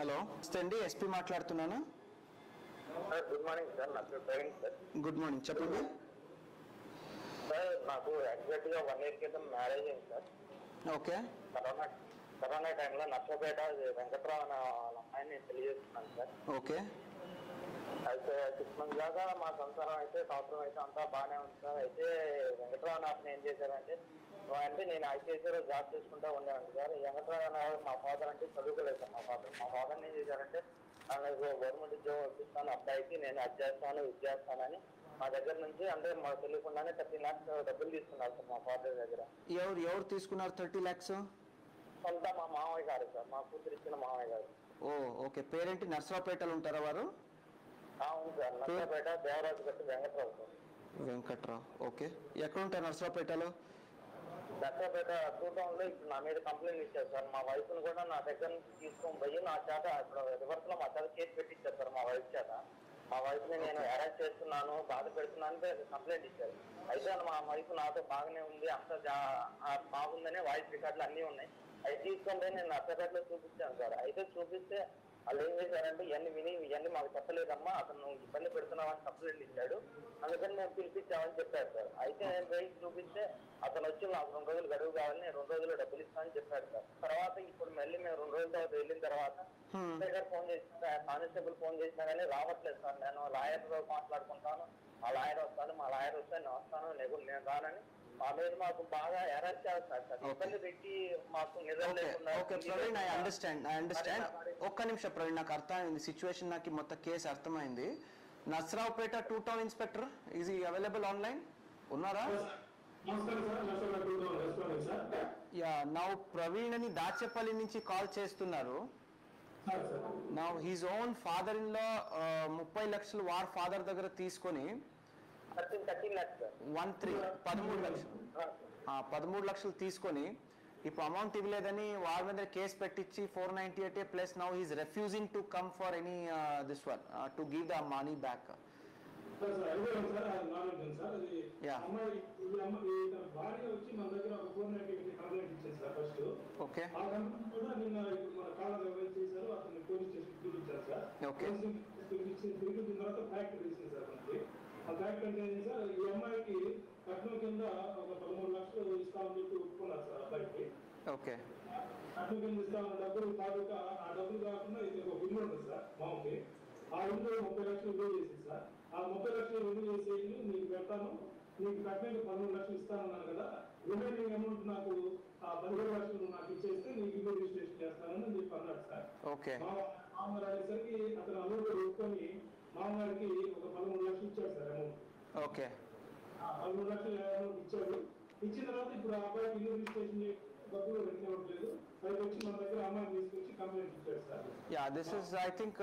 Hello నమస్తే అండి SP మాట్లాడుతున్నాను సార్ గుడ్ మార్నింగ్ సార్ నా పేరు ప్రవీణ్ సార్ గుడ్ మార్నింగ్ చెప్పండి సార్ నాకు ఎగ్జాక్ట్ గా వన్ ఇయర్ క్రితం మ్యారేజ్ అయింది సార్ ఓకే కరోనా కరోనా టైంలో నర్సపేట వెంకట్రావు అనే వాళ్ళ అమ్మాయిని నేను తెలియజేస్తున్నాను సార్ ఓకే అయితే సిక్స్ మంత్స్ దాకా మా సంసారం అయితే సంవత్సరం అయితే అంతా బాగానే ఉంది సార్ అయితే వెంకట్రావు అనే అతను ఏం చేశారంటే అంటే నేను ఐసీఐసీలో జాబ్ చేసుకుంటా ఉండేవాడిని సార్ వెంకట్రావు అనే వాడు మా ఫాదర్ అంటే చదువుకోలేదు సార్ మా ఫాదర్ మా ఫాదర్ ఏం చేశారంటే నాకు గవర్నమెంట్ ఉద్యోగం ఇప్పిస్తాను అబ్బాయికి నేను అది చేస్తాను ఇది చేస్తానని మా దగ్గర నుంచి అంటే మాకు తెలియకుండానే థర్టీ లాక్స్ డబ్బులు తీసుకున్నారు సార్ మా ఫాదర్ దగ్గర ఎవరు ఎవరు తీసుకున్నారు థర్టీ ల్యాక్స్ సొంత మా మామయ్య గారు సార్ మా కూతురు ఇచ్చిన మామయ్య గారు ఓ ఓకే పేరేంటి నర్సరావుపేటలో ఉంటారా వారు అవును సార్ నర్సపేట దేవరాజు గట్టి వెంకట్రావు సార్ వెంకట్రావు ఓకే ఎక్కడ ఉంటారు నర్సరావుపేటలో దత్తపేట టౌన్ ఇప్పుడు నా మీద కంప్లైంట్ ఇచ్చారు సార్ మా వైఫ్ ని కూడా నా దగ్గర నుంచి తీసుకొని పోయి నా చేత ఇప్పుడు రివర్స్ లో మా చేత కేసు పెట్టించారు సార్ మా వైఫ్ చేత మా వైఫ్ ని నేను అరెస్ట్ చేస్తున్నాను బాధ పెడుతున్నాను అని కంప్లైంట్ ఇచ్చారు అయితే మా వైఫ్ నాతో బాగానే ఉంది అంత జా- ఆ బాగుందనే వాయిస్ రికార్డులు అన్ని ఉన్నాయి అవి తీసుకొని పోయి నేను నర్సపేటలో చూపించాను సార్ అయితే చూపిస్తే వాళ్ళు ఏం చేశారంటే ఇవన్నీ విని ఇవన్నీ మాకు చెప్పలేదమ్మా అతను నువ్వు ఇబ్బంది పెడుతున్నావని కంప్లైంట్ ఇచ్చాడు అందుకని మేము పిలిపించామని చెప్పారు సార్ అయితే నేను పోయి చూపిస్తే అతను వచ్చి నాకు రెండు రోజులు గడువు కావాలి నేను రెండు రోజులు డబ్బులు ఇస్తానని చెప్పాడు సార్ తర్వాత ఇప్పుడు మళ్ళీ మేము రెండు రోజుల తర్వాత వెళ్ళిన తర్వాత Hmm. దగ్గర ఫోన్ చేసిన కానిస్టేబుల్ ఫోన్ చేసినా కానీ రావట్లేదు సార్ నేను లాయర్ తో మాట్లాడుకుంటాను మా లాయర్ వస్తాను మా లాయర్ వస్తే నేను వస్తాను నేను నేను రానని మా మీద మాకు బాగా ఎరెస్ట్ చేస్తారు సార్ Okay. ఇబ్బంది పెట్టి మాకు నిజం ఓకే లేకుండా okay Praveen I understand I understand ఒక్క నిమిషం ప్రవీణ్ నాకు అర్థమైంది సిచ్యువేషన్ నాకు ఈ మొత్తం కేసు అర్థమైంది Narasaraopet two town inspector is available online ఉన్నారా నమస్కారం సార్ నమస్కారం two thousand restaurant sir yeah నా ప్రవీణ్ అని దాచేపల్లి నుంచి కాల్ చేస్తున్నారు సార్ సార్ నా his own father in law ముప్పై లక్షలు వార్ ఫాదర్ దగ్గర తీసుకొని thirteen thirteen lakhs sir one three పదమూడు లక్షలు ఆ, పదమూడు లక్షలు తీసుకొని ఇప్పుడు అమౌంట్ ఇవ్వలేదని వారి మీద కేసు పెట్టించి four ninety eight plus now he's refusing to come for any this one to give the money back sir sir అడిగాను సార్ అది నాలెడ్జ్ ఉంది సార్ అది Yeah. అమ్మాయి ఈ అమ్మాయి తన భార్య వచ్చి మన దగ్గర ఒక ఫోన్ యాక్టివిటీ కంప్లైంట్ ఇచ్చింది సార్ ఫస్ట్ ఓకే ఆ కంపెనీ కూడా నిన్న ఇప్పుడు మన కాలర్ ఎవరైతే చేశారో అతన్ని పోలీస్ స్టేషన్ పిలిపించారు సార్ Okay. పోలీస్ పిలిపించి పిలిపించిన తర్వాత ఫ్యాక్టరీ ఇచ్చింది సార్ మనకి ఆ ఫ్యాక్టరీ అంటే ఏంటి సార్ ఈ అమ్మాయికి కట్నం కింద ఒక పదమూడు లక్షలు ఇస్తామని చెప్పి ఒప్పుకున్నారు సార్ అబ్బాయికి ఓకే అటు కింద ఇస్తామన్న డబ్బులు తాలూకా ఆ డబ్బులు కాకుండా ఇది ఒక బిల్లు ఉంటుంది సార్ మామూలుకి ఆ ఇల్లు ముప్పై లక్షలు విలువ చేసింది సార్ ఆ ముప్పై లక్షలు విలువ చేసే ఇల్లు నీకు పెడతాను నీకు కట్టడానికి పన్నెండు లక్షలు ఇస్తానన్నాను కదా రిమైనింగ్ అమౌంట్ నాకు ఆ పదిహేడు లక్షలు నాకు ఇచ్చేస్తే నీకు ఇల్లు రిజిస్ట్రేషన్ చేస్తానని చెప్పి అన్నాడు సార్ ఓకే మా మామగారు అనేసరికి అతను అమౌంట్ ఒప్పుకొని మామగారికి ఒక పదమూడు లక్షలు ఇచ్చాడు సార్ అమౌంట్ ఓకే ఆ పదమూడు లక్షలు అమౌంట్ ఇచ్చాడు ఇచ్చిన తర్వాత ఇప్పుడు ఆ అబ్బాయికి ఇల్లు రిజిస్ట్రేషన్ చేసి డబ్బులు పెట్టినట్లేదు పైకి వచ్చి మన దగ్గర అమ్మాయిని తీసుకొచ్చి కంప్లైంట్ ఇచ్చాడు sir yeah this is I think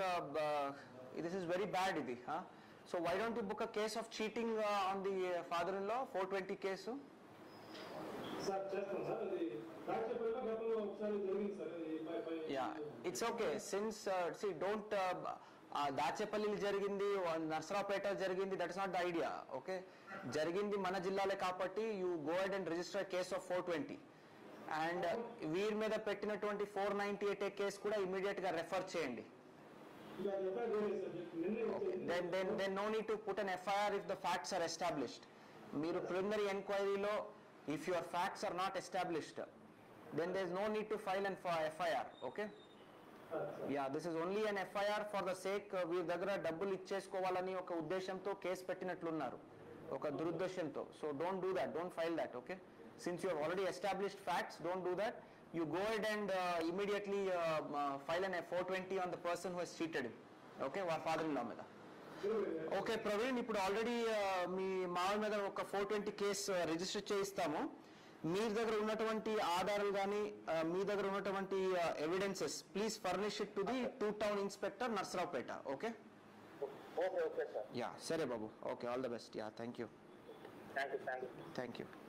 this is very bad ఇది so why don't you book a case of cheating on the father in law four twenty case sir చేస్తాం సార్ అది రాజ్యపల్లిలో గతంలో ఒకసారి జరిగింది సార్ అది పై- పై- yeah it's okay since see don't Dachepalli జరిగింది నర్సరావుపేట జరిగింది that is not the idea okay జరిగింది మన జిల్లాలే కాబట్టి you go ahead and register case of four twenty and వీరి మీద పెట్టినటువంటి ఫోర్ నైన్టీ ఎయిట్ కేసు కూడా ఇమీడియట్ గా రెఫర్ చేయండి ఇలా ఎఫ్ఐఆర్ చేయలేదు సార్ నిన్నే ఇచ్చేది. Then then then no need to put an FIR if the facts are established మీరు ప్రిలిమినరీ ఎంక్వైరీలో if your facts are not established then there is no need to file and FIR okay sir, sir. Yeah this is only an FIR for the sake వీరి దగ్గర డబ్బులు ఇచ్చేసుకోవాలని ఒక ఉద్దేశంతో case పెట్టినట్లున్నారు ఒక దురుద్దేశంతో so don't do that don't file that okay since you already established facts don't do that you go ahead and immediately file an four twenty on the person who he's cheated okay వారి father in law మీద okay Praveen ఇప్పుడు already మీ మామూలు మీద ఒక four twenty case register చేయిస్తాము మీ దగ్గర ఉన్నటువంటి ఆధారాలు కానీ మీ దగ్గర ఉన్నటువంటి evidences please furnish it to the two town inspector Narasaraopet okay okay okay sir yeah సరే బాబు okay all the best yeah thank you thank you thank you thank you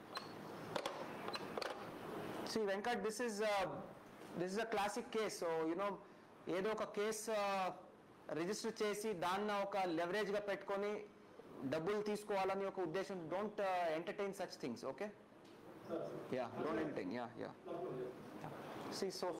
see Venkat this is this is a classic case so you know ఏదో ఒక case register చేసి దాన్ని ఒక leverage గా పెట్టుకొని డబ్బులు తీసుకోవాలని ఒక ఉద్దేశం don't entertain such things okay sir, sir. Yeah don't entertain yeah yeah తప్పకుండా చేస్తాం. C so